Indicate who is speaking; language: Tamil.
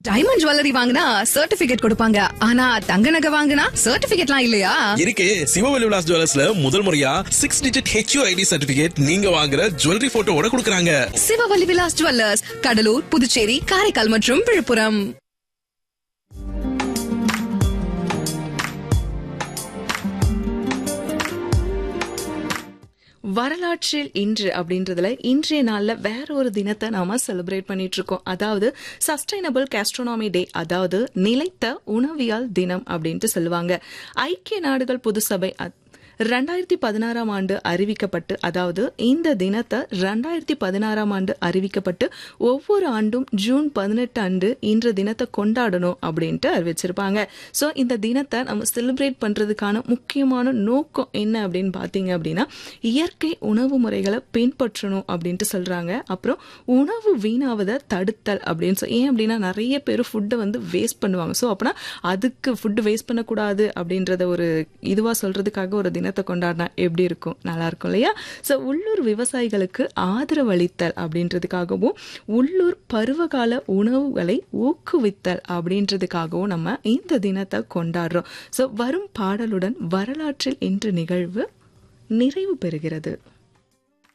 Speaker 1: டைமண்ட் ஜுவல்லரி வாங்கினா சர்டிபிகேட் கொடுப்பாங்க ஆனா தங்க நகை வாங்கினா சர்டிபிகேட்லாம் இல்லையா
Speaker 2: இருக்கு சிவவெளி விலாஸ் ஜுவல்லர்ஸ்ல முதல் முறையா six digit HU ID certificate நீங்க வாங்குற ஜுவல்லரி போட்டோவோட கொடுக்குறாங்க
Speaker 1: சிவவல்லி விலாஸ் ஜுவல்லர்ஸ் கடலூர் புதுச்சேரி காரைக்கால் மற்றும் விழுப்புரம்
Speaker 3: வரலாற்றில் இன்று அப்படின்றதுல இன்றைய நாள்ல வேற ஒரு தினத்தை நாம செலிப்ரேட் பண்ணிட்டு இருக்கோம் அதாவது சஸ்டைனபிள் கேஸ்ட்ரோனாமி டே அதாவது நிலைத்த உணவியல் தினம் அப்படின்ட்டு சொல்லுவாங்க ஐக்கிய நாடுகள் பொதுசபை அ- ரெண்டாயிரத்தி பதினாறாம் ஆண்டு அறிவிக்கப்பட்டு அதாவது இந்த தினத்தை ரெண்டாயிரத்தி பதினாறாம் ஆண்டு அறிவிக்கப்பட்டு ஒவ்வொரு ஆண்டும் ஜூன் பதினெட்டு அன்று இன்ற தினத்தை கொண்டாடணும் அப்படின்ட்டு அறிவிச்சிருப்பாங்க ஸோ இந்த தினத்தை நம்ம செலிப்ரேட் பண்றதுக்கான முக்கியமான நோக்கம் என்ன அப்படின்னு பார்த்தீங்க அப்படின்னா இயற்கை உணவு முறைகளை பின்பற்றணும் அப்படின்ட்டு சொல்றாங்க அப்புறம் உணவு வீணாவதை தடுத்தல் அப்படின்னு சொல்லி ஏன் அப்படின்னா நிறைய பேர் ஃபுட்டை வந்து வேஸ்ட் பண்ணுவாங்க ஸோ அப்படின்னா அதுக்கு ஃபுட்டு வேஸ்ட் பண்ணக்கூடாது அப்படின்றத ஒரு இதுவா சொல்றதுக்காக ஒரு தினத்தை கொண்டாடினா எப்படி இருக்கும் நல்லா இருக்கும் இல்லையா ஸோ உள்ளூர் விவசாயிகளுக்கு ஆதரவு அளித்தல் அப்படின்றதுக்காகவும் உள்ளூர் பருவகால உணவுகளை ஊக்குவித்தல் அப்படின்றதுக்காகவும் நம்ம இந்த தினத்தை கொண்டாடுறோம் ஸோ வரும் பாடலுடன் வரலாற்றில் இன்று நிகழ்வு நிறைவு பெறுகிறது